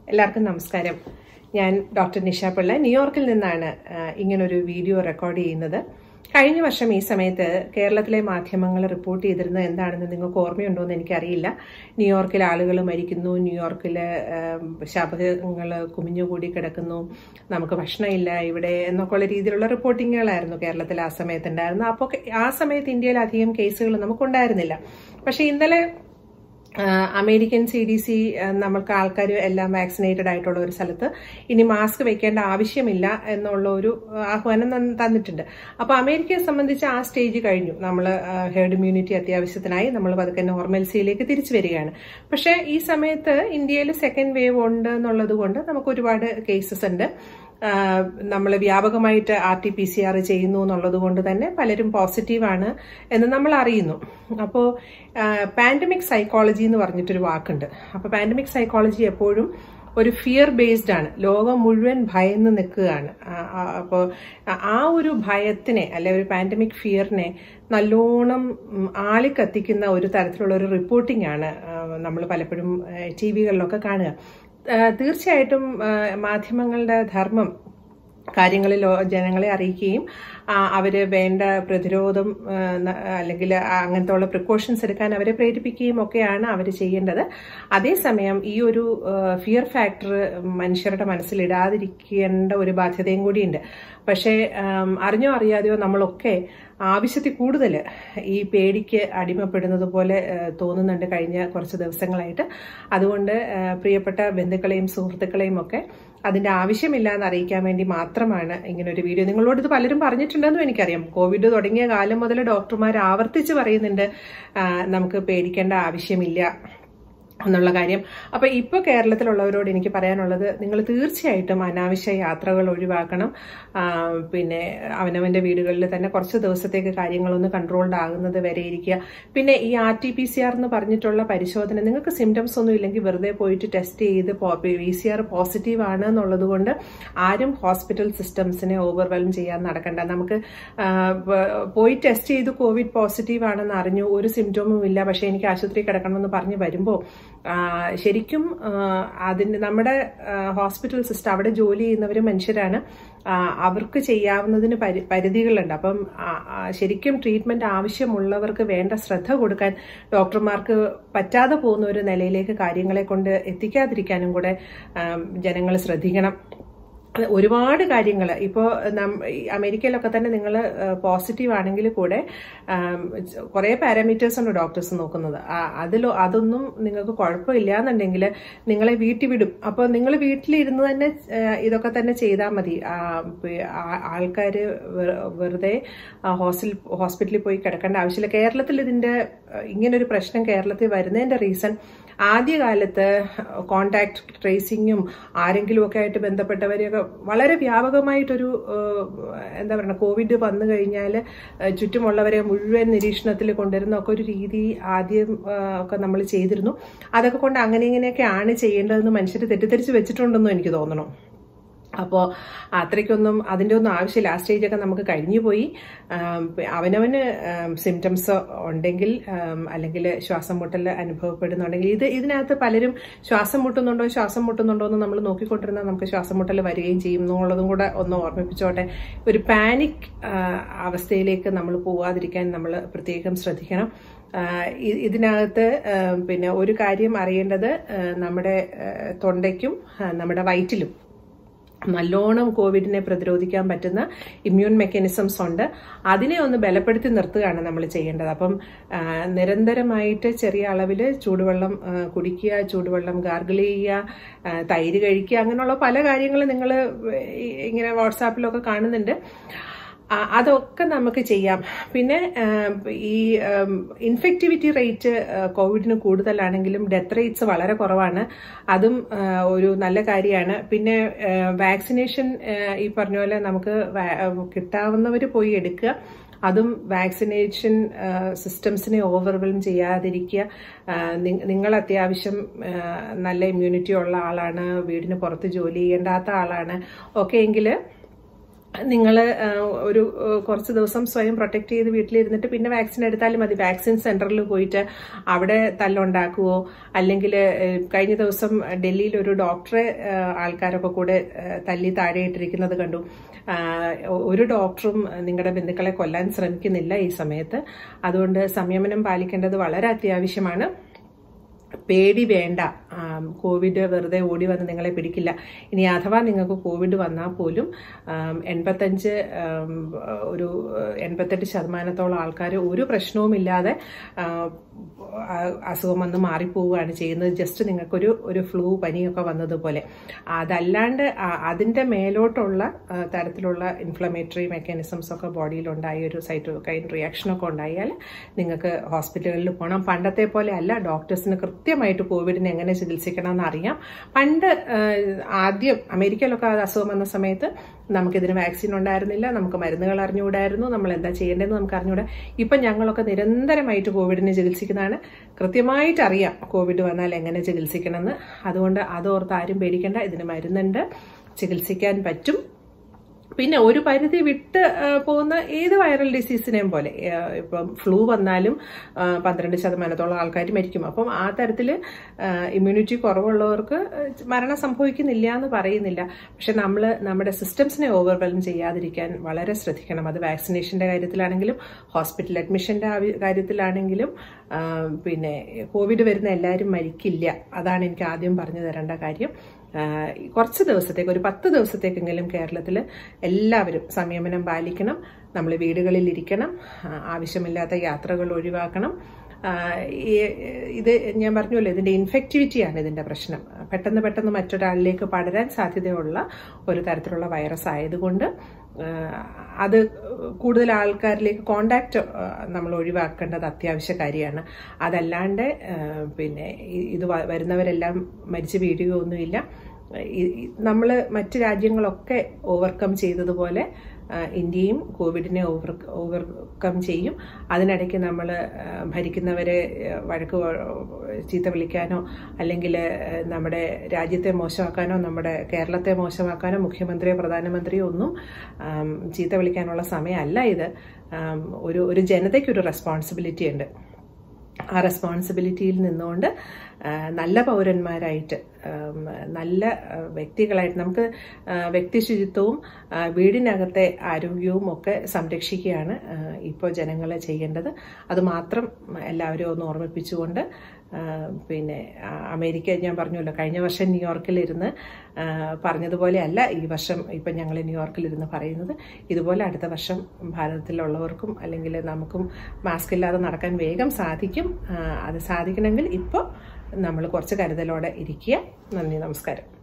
എല്ലാവർക്കും നമസ്കാരം ഞാൻ ഡോക്ടർ നിഷ പിള്ള ന്യൂയോർക്കിൽ നിന്നാണ് ആ, ഇങ്ങനൊരു വീഡിയോ റെക്കോർഡ് ചെയ്യുന്നത് കഴിഞ്ഞ വർഷം ഈ സമയത്ത് കേരളത്തിലെ മാധ്യമങ്ങൾ റിപ്പോർട്ട് ചെയ്തിരുന്നത് എന്താണെന്ന് നിങ്ങൾക്ക് ഓർമ്മയുണ്ടോ എന്ന് എനിക്കറിയില്ല ന്യൂയോർക്കിൽ ആളുകൾ മരിക്കുന്നു ന്യൂയോർക്കിൽ ശബദങ്ങൾ കുമിഞ്ഞുകൂടി കിടക്കുന്നു നമുക്ക് ഭക്ഷണമില്ല ഇവിടെ എന്നൊക്കെയുള്ള രീതിയിലുള്ള റിപ്പോർട്ടിങ്ങുകളായിരുന്നു കേരളത്തിൽ ആ സമയത്ത് ഉണ്ടായിരുന്നത് അപ്പോൾ ആ സമയത്ത് ഇന്ത്യയിൽ അധികം കേസുകൾ നമുക്കുണ്ടായിരുന്നില്ല പക്ഷേ ഇന്നലെ ആ, അമേരിക്കൻ സി ഡി സി നമ്മൾക്ക് ആൾക്കാർ എല്ലാം വാക്സിനേറ്റഡ് ആയിട്ടുള്ള ഒരു സ്ഥലത്ത് ഇനി മാസ്ക് വെക്കേണ്ട ആവശ്യമില്ല എന്നുള്ള ഒരു ആഹ്വാനം തന്ന- തന്നിട്ടുണ്ട് അപ്പോൾ അമേരിക്കയെ സംബന്ധിച്ച് ആ സ്റ്റേജ് കഴിഞ്ഞു നമ്മൾ ഹെർഡ് ഇമ്മ്യൂണിറ്റി അത്യാവശ്യത്തിനായി നമ്മൾ പതുക്കെ നോർമൽസിയിലേക്ക് തിരിച്ചു വരികയാണ് പക്ഷേ ഈ സമയത്ത് ഇന്ത്യയിൽ സെക്കൻഡ് വേവ് ഉണ്ട് എന്നുള്ളത് കൊണ്ട് നമുക്ക് ഒരുപാട് കേസസ് ഉണ്ട് നമ്മൾ വ്യാപകമായിട്ട് R T P C R ചെയ്യുന്നു എന്നുള്ളത് കൊണ്ട് തന്നെ പലരും പോസിറ്റീവാണ് എന്ന് നമ്മൾ അറിയുന്നു അപ്പോൾ പാൻഡമിക് സൈക്കോളജി എന്ന് പറഞ്ഞിട്ടൊരു വാക്കുണ്ട് അപ്പോൾ പാൻഡമിക് സൈക്കോളജി എപ്പോഴും ഒരു ഫിയർ ബേസ്ഡ് ആണ് ലോകം മുഴുവൻ ഭയന്ന് നിൽക്കുകയാണ് അപ്പോൾ ആ ഒരു ഭയത്തിനെ അല്ലെ ഒരു പാൻഡമിക് ഫിയറിനെ നല്ലോണം ഉം, ആളിക്കത്തിക്കുന്ന ഒരു തരത്തിലുള്ള ഒരു റിപ്പോർട്ടിംഗ് ആണ് നമ്മൾ പലപ്പോഴും ടി വികളിലൊക്കെ കാണുക ആ, തീർച്ചയായിട്ടും ആ, മാധ്യമങ്ങളുടെ ധർമ്മം കാര്യങ്ങളിൽ ജനങ്ങളെ അറിയിക്കുകയും ആ, അവര് വേണ്ട പ്രതിരോധം ആ, ന- അല്ലെങ്കിൽ അങ്ങനത്തെ ഉള്ള പ്രിക്കോഷൻസ് എടുക്കാൻ അവരെ പ്രേരിപ്പിക്കുകയും ഒക്കെയാണ് അവർ ചെയ്യേണ്ടത് അതേസമയം ഈ ഒരു ഫിയർ ഫാക്ടർ മനുഷ്യരുടെ മനസ്സിലിടാതിരിക്കേണ്ട ഒരു ബാധ്യതയും കൂടിയുണ്ട് പക്ഷേ ആം, അറിഞ്ഞോ അറിയാതെയോ നമ്മളൊക്കെ ആവശ്യത്തിൽ കൂടുതൽ ഈ പേടിക്ക് അടിമപ്പെടുന്നത് പോലെ ആ, തോന്നുന്നുണ്ട് കഴിഞ്ഞ കുറച്ച് ദിവസങ്ങളായിട്ട് അതുകൊണ്ട് ആ, പ്രിയപ്പെട്ട ബന്ധുക്കളെയും സുഹൃത്തുക്കളെയും ഒക്കെ അതിന്റെ ആവശ്യമില്ല എന്ന് അറിയിക്കാൻ വേണ്ടി മാത്രമാണ് ഇങ്ങനെ ഒരു വീഡിയോ നിങ്ങളോട് ഇത് പലരും പറഞ്ഞിട്ടുണ്ടെന്നും എനിക്കറിയാം കോവിഡ് തുടങ്ങിയ കാലം മുതൽ ഡോക്ടർമാർ ആവർത്തിച്ച് പറയുന്നുണ്ട് ആ, നമുക്ക് പേടിക്കേണ്ട ആവശ്യമില്ല എന്നുള്ള കാര്യം അപ്പൊ ഇപ്പൊ കേരളത്തിലുള്ളവരോട് എനിക്ക് പറയാനുള്ളത് നിങ്ങൾ തീർച്ചയായിട്ടും അനാവശ്യ യാത്രകൾ ഒഴിവാക്കണം ആ, പിന്നെ അവനവന്റെ വീടുകളിൽ തന്നെ കുറച്ച് ദിവസത്തേക്ക് കാര്യങ്ങളൊന്ന് കൺട്രോൾഡ് ആകുന്നത് വരെ ഇരിക്കുക പിന്നെ ഈ R T P C R എന്ന് പറഞ്ഞിട്ടുള്ള പരിശോധന നിങ്ങൾക്ക് സിംറ്റംസ് ഒന്നും ഇല്ലെങ്കിൽ വെറുതെ പോയിട്ട് ടെസ്റ്റ് ചെയ്ത് വി സി ആർ പോസിറ്റീവ് ആണ് എന്നുള്ളത് കൊണ്ട് ആരും ഹോസ്പിറ്റൽ സിസ്റ്റംസിനെ ഓവർവെൽം ചെയ്യാൻ നടക്കണ്ട നമുക്ക് ആ, പ- പോയി ടെസ്റ്റ് ചെയ്ത് കോവിഡ് പോസിറ്റീവ് ആണെന്ന് അറിഞ്ഞു ഒരു സിംറ്റവും ഇല്ല പക്ഷെ എനിക്ക് ആശുപത്രി കിടക്കണമെന്ന് പറഞ്ഞ് വരുമ്പോൾ ശരിക്കും ആ, അതിന് നമ്മുടെ ഹോസ്പിറ്റൽ സിസ്റ്റം അവിടെ ജോലി ചെയ്യുന്നവർ മനുഷ്യരാണ് ആ, അവർക്ക് ചെയ്യാവുന്നതിന് പരി പരിധികളുണ്ട് അപ്പം ആ, ആ, ശരിക്കും ട്രീറ്റ്മെന്റ് ആവശ്യമുള്ളവർക്ക് വേണ്ട ശ്രദ്ധ കൊടുക്കാൻ ഡോക്ടർമാർക്ക് പറ്റാതെ പോകുന്ന ഒരു നിലയിലേക്ക് കാര്യങ്ങളെ കൊണ്ട് എത്തിക്കാതിരിക്കാനും കൂടെ ജനങ്ങൾ ശ്രദ്ധിക്കണം ഒരുപാട് കാര്യങ്ങൾ ഇപ്പോൾ അമേരിക്കയിലൊക്കെ തന്നെ നിങ്ങൾ പോസിറ്റീവ് ആണെങ്കിൽ കൂടെ കുറേ പാരാമീറ്റേഴ്സ് ഉണ്ട് ഡോക്ടേഴ്സ് നോക്കുന്നത് അതിൽ അതൊന്നും നിങ്ങൾക്ക് കുഴപ്പമില്ല എന്നുണ്ടെങ്കിൽ നിങ്ങളെ വീട്ടിൽ വിടും അപ്പോൾ നിങ്ങൾ വീട്ടിലിരുന്ന് തന്നെ ആ, ഇതൊക്കെ തന്നെ ചെയ്താൽ മതി ആൾക്കാർ വെറുതെ ഹോസ്റ്റൽ ഹോസ്പിറ്റലിൽ പോയി കിടക്കേണ്ട ആവശ്യമില്ല കേരളത്തിൽ ഇതിൻ്റെ ഇങ്ങനൊരു പ്രശ്നം കേരളത്തിൽ വരുന്നതിൻ്റെ റീസൺ ആദ്യകാലത്ത് കോണ്ടാക്ട് ട്രേസിങ്ങും ആരെങ്കിലും ഒക്കെ ആയിട്ട് ബന്ധപ്പെട്ടവരെയൊക്കെ വളരെ വ്യാപകമായിട്ടൊരു ഏഹ്, എന്താ പറയുക കോവിഡ് വന്നു കഴിഞ്ഞാൽ ചുറ്റുമുള്ളവരെ മുഴുവൻ നിരീക്ഷണത്തിൽ കൊണ്ടുവരുന്ന ഒക്കെ ഒരു രീതി ആദ്യം ഏഹ്, ഒക്കെ നമ്മൾ ചെയ്തിരുന്നു അതൊക്കെ കൊണ്ട് അങ്ങനെ ഇങ്ങനെയൊക്കെ ആണ് ചെയ്യേണ്ടതെന്ന് മനുഷ്യർ തെറ്റിദ്ധരിച്ച് വെച്ചിട്ടുണ്ടെന്നും എനിക്ക് തോന്നണു അപ്പോൾ അത്രയ്ക്കൊന്നും അതിൻ്റെ ഒന്നും ആവശ്യമില്ല ആ സ്റ്റേജൊക്കെ നമുക്ക് കഴിഞ്ഞു പോയി ആം, പി- അവനവന് സിംറ്റംസ് ഉണ്ടെങ്കിൽ ആം, അല്ലെങ്കിൽ ശ്വാസം മുട്ടൽ അനുഭവപ്പെടുന്നുണ്ടെങ്കിൽ ഇത് ഇതിനകത്ത് പലരും ശ്വാസം മുട്ടുന്നുണ്ടോ ശ്വാസം മുട്ടുന്നുണ്ടോ എന്ന് നമ്മൾ നോക്കിക്കൊണ്ടിരുന്നാൽ നമുക്ക് ശ്വാസം മുട്ടൽ വരികയും ചെയ്യും എന്നുള്ളതും കൂടെ ഒന്ന് ഓർമ്മിപ്പിച്ചോട്ടെ ഒരു പാനിക് അവസ്ഥയിലേക്ക് നമ്മൾ പോവാതിരിക്കാൻ നമ്മൾ പ്രത്യേകം ശ്രദ്ധിക്കണം ആ, ഇ- ഇതിനകത്ത് ആ, പിന്നെ ഒരു കാര്യം അറിയേണ്ടത് ആ, നമ്മുടെ ആ, തൊണ്ടയ്ക്കും ആ, നമ്മുടെ വയറ്റിലും നല്ലോണം കോവിഡിനെ പ്രതിരോധിക്കാൻ പറ്റുന്ന ഇമ്മ്യൂൺ മെക്കാനിസംസ് ഉണ്ട് അതിനെ ഒന്ന് ബലപ്പെടുത്തി നിർത്തുകയാണ് നമ്മൾ ചെയ്യേണ്ടത് അപ്പം ആ, നിരന്തരമായിട്ട് ചെറിയ അളവിൽ ചൂടുവെള്ളം ആ, കുടിക്കുക ചൂടുവെള്ളം ഗാർഗിൾ ചെയ്യുക ആ, തൈര് കഴിക്കുക അങ്ങനെയുള്ള പല കാര്യങ്ങളും നിങ്ങൾ ഇങ്ങനെ വാട്സാപ്പിലൊക്കെ കാണുന്നുണ്ട് ആ, അതൊക്കെ നമുക്ക് ചെയ്യാം പിന്നെ ആം, ഈ ഇൻഫെക്ടിവിറ്റി റേറ്റ് കോവിഡിന് കൂടുതലാണെങ്കിലും ഡെത്ത് റേറ്റ്സ് വളരെ കുറവാണ് അതും ആ, ഒരു നല്ല കാര്യമാണ് പിന്നെ വാക്സിനേഷൻ ഈ പറഞ്ഞ പോലെ നമുക്ക് കിട്ടാവുന്നവർ പോയി എടുക്കുക അതും വാക്സിനേഷൻ സിസ്റ്റംസിനെ ഓവർവെൽം ചെയ്യാതിരിക്കുക ആ, നി- നിങ്ങൾ അത്യാവശ്യം ആ, നല്ല ഇമ്മ്യൂണിറ്റി ഉള്ള ആളാണ് വീടിന് പുറത്ത് ജോലി ചെയ്യേണ്ടാത്ത ആളാണ് ഒക്കെ എങ്കിൽ നിങ്ങൾ ഒരു ഏഹ്, കുറച്ച് ദിവസം സ്വയം പ്രൊട്ടക്ട് ചെയ്ത് വീട്ടിലിരുന്നിട്ട് പിന്നെ വാക്സിൻ എടുത്താലും മതി വാക്സിൻ സെന്ററിൽ പോയിട്ട് അവിടെ തല്ലുണ്ടാക്കുവോ അല്ലെങ്കിൽ കഴിഞ്ഞ ദിവസം ഡൽഹിയിൽ ഒരു ഡോക്ടറെ ഏഹ്, ആൾക്കാരൊക്കെ കൂടെ ഏഹ്, തല്ലി താഴെയിട്ടിരിക്കുന്നത് കണ്ടു ആഹ്, ഒരു ഡോക്ടറും നിങ്ങളുടെ ബന്ധുക്കളെ കൊല്ലാൻ ശ്രമിക്കുന്നില്ല ഈ സമയത്ത് അതുകൊണ്ട് സംയമനം പാലിക്കേണ്ടത് വളരെ അത്യാവശ്യമാണ് പേടി വേണ്ട ആം, കോവിഡ് വെറുതെ ഓടി വന്ന് നിങ്ങളെ പിടിക്കില്ല ഇനി അഥവാ നിങ്ങൾക്ക് കോവിഡ് വന്നാൽ പോലും ആം, എൺപത്തഞ്ച് ആം, ഒരു എൺപത്തെട്ട് ശതമാനത്തോളം ആൾക്കാർ ഒരു പ്രശ്നവുമില്ലാതെ ആ, ആ- അസുഖം വന്ന് മാറിപ്പോവുകയാണ് ചെയ്യുന്നത് ജസ്റ്റ് നിങ്ങൾക്കൊരു ഒരു ഫ്ലൂ പനിയൊക്കെ വന്നതുപോലെ അതല്ലാണ്ട് ആ- അതിന്റെ മേലോട്ടുള്ള ആ, തരത്തിലുള്ള ഇൻഫ്ലമേറ്ററി മെക്കാനിസംസ് ഒക്കെ ബോഡിയിൽ ഉണ്ടായി ഒരു സൈറ്റോകൈൻ റിയാക്ഷൻ ഒക്കെ ഉണ്ടായാൽ നിങ്ങൾക്ക് ഹോസ്പിറ്റലുകളിൽ പോകണം പണ്ടത്തെ പോലെ അല്ല ഡോക്ടേഴ്സിന് കൃത്യമായിട്ട് കോവിഡിനെ എങ്ങനെ ചികിത്സിക്കണം എന്ന് അറിയാം പണ്ട് ആ, ആദ്യം അമേരിക്കയിലൊക്കെ ആ അസുഖം വന്ന സമയത്ത് നമുക്കിതിന് വാക്സിൻ ഉണ്ടായിരുന്നില്ല നമുക്ക് മരുന്നുകൾ അറിഞ്ഞുകൂടായിരുന്നു നമ്മൾ എന്താ ചെയ്യേണ്ടതെന്ന് നമുക്ക് അറിഞ്ഞുകൂടാ ഇപ്പം ഞങ്ങളൊക്കെ നിരന്തരമായിട്ട് കോവിഡിനെ ചികിത്സിക്കുന്നതാണ് കൃത്യമായിട്ട് അറിയാം കോവിഡ് വന്നാൽ എങ്ങനെ ചികിത്സിക്കണമെന്ന് അതുകൊണ്ട് അതോർത്ത് ആരും പേടിക്കേണ്ട ഇതിന് മരുന്നുണ്ട് ചികിത്സിക്കാൻ പറ്റും പിന്നെ ഒരു പരിധി വിട്ട് ആ, പോകുന്ന ഏത് വൈറൽ ഡിസീസിനെയും പോലെ ആ, ഇപ്പം ഫ്ലൂ വന്നാലും ആ, പന്ത്രണ്ട് ശതമാനത്തോളം ആൾക്കാർ മരിക്കും അപ്പം ആ തരത്തിൽ ഇമ്മ്യൂണിറ്റി കുറവുള്ളവർക്ക് മരണം സംഭവിക്കുന്നില്ല എന്ന് പറയുന്നില്ല പക്ഷെ നമ്മൾ നമ്മുടെ സിസ്റ്റംസിനെ ഓവർവെൽം ചെയ്യാതിരിക്കാൻ വളരെ ശ്രദ്ധിക്കണം അത് വാക്സിനേഷന്റെ കാര്യത്തിലാണെങ്കിലും ഹോസ്പിറ്റൽ അഡ്മിഷന്റെ ആവി- കാര്യത്തിലാണെങ്കിലും ആ, പിന്നെ കോവിഡ് വരുന്ന എല്ലാവരും മരിക്കില്ല അതാണ് എനിക്ക് ആദ്യം പറഞ്ഞു തരേണ്ട കാര്യം ആ, കുറച്ച് ദിവസത്തേക്ക് ഒരു പത്ത് ദിവസത്തേക്കെങ്കിലും കേരളത്തിൽ എല്ലാവരും സംയമനം പാലിക്കണം നമ്മൾ വീടുകളിൽ ഇരിക്കണം ആ, ആവശ്യമില്ലാത്ത യാത്രകൾ ഒഴിവാക്കണം ആ, ഈ- ഇത് ഞാൻ പറഞ്ഞല്ലോ ഇതിന്റെ ഇൻഫെക്ടിവിറ്റിയാണ് ഇതിന്റെ പ്രശ്നം പെട്ടെന്ന് പെട്ടെന്ന് മറ്റൊരാളിലേക്ക് പടരാൻ സാധ്യതയുള്ള ഒരു തരത്തിലുള്ള വൈറസ് ആയതുകൊണ്ട് ആ, അത് കൂടുതൽ ആൾക്കാരിലേക്ക് കോണ്ടാക്ട് നമ്മൾ ഒഴിവാക്കേണ്ടത് അത്യാവശ്യ കാര്യമാണ് അതല്ലാണ്ട് ആ, പിന്നെ ഇ- ഇത് വ- വരുന്നവരെല്ലാം മരിച്ചു വീഴുകയൊന്നുമില്ല നമ്മൾ മറ്റ് രാജ്യങ്ങളൊക്കെ ഓവർകം ചെയ്തതുപോലെ ആ, ഇന്ത്യയും കോവിഡിനെ ഓവർ ഓവർകം ചെയ്യും അതിനിടയ്ക്ക് നമ്മൾ ഭരിക്കുന്നവരെ ആ, വഴക്ക് പ- ചീത്ത വിളിക്കാനോ അല്ലെങ്കിൽ നമ്മുടെ രാജ്യത്തെ മോശമാക്കാനോ നമ്മുടെ കേരളത്തെ മോശമാക്കാനോ മുഖ്യമന്ത്രിയോ പ്രധാനമന്ത്രിയോ ഒന്നും ആം, ചീത്ത വിളിക്കാനുള്ള സമയമല്ല ഇത് ആം, ഒരു ഒരു ജനതയ്ക്കൊരു റെസ്പോൺസിബിലിറ്റി ഉണ്ട് ആ റെസ്പോൺസിബിലിറ്റിയിൽ നിന്നുകൊണ്ട് ആ, നല്ല പൗരന്മാരായിട്ട് ആം, നല്ല ആ, വ്യക്തികളായിട്ട് നമുക്ക് ആ, വ്യക്തി ശുചിത്വവും ആ, വീടിനകത്തെ ആരോഗ്യവും ഒക്കെ സംരക്ഷിക്കുകയാണ് ഇപ്പോൾ ജനങ്ങൾ ചെയ്യേണ്ടത് അത് മാത്രം എല്ലാവരും ഒന്ന് ഓർമ്മിപ്പിച്ചുകൊണ്ട് ആ, പിന്നെ ആ, അമേരിക്ക ഞാൻ പറഞ്ഞല്ലോ കഴിഞ്ഞ വർഷം ന്യൂയോർക്കിലിരുന്ന് ആ, പറഞ്ഞതുപോലെ അല്ല ഈ വർഷം ഇപ്പം ഞങ്ങൾ ന്യൂയോർക്കിലിരുന്ന് പറയുന്നത് ഇതുപോലെ അടുത്ത വർഷം ഭാരതത്തിലുള്ളവർക്കും അല്ലെങ്കിൽ നമുക്കും മാസ്ക് ഇല്ലാതെ നടക്കാൻ വേഗം സാധിക്കും ആ, അത് സാധിക്കണമെങ്കിൽ ഇപ്പോൾ നമ്മൾ കുറച്ച് കരുതലോടെ ഇരിക്കുക നന്ദി നമസ്കാരം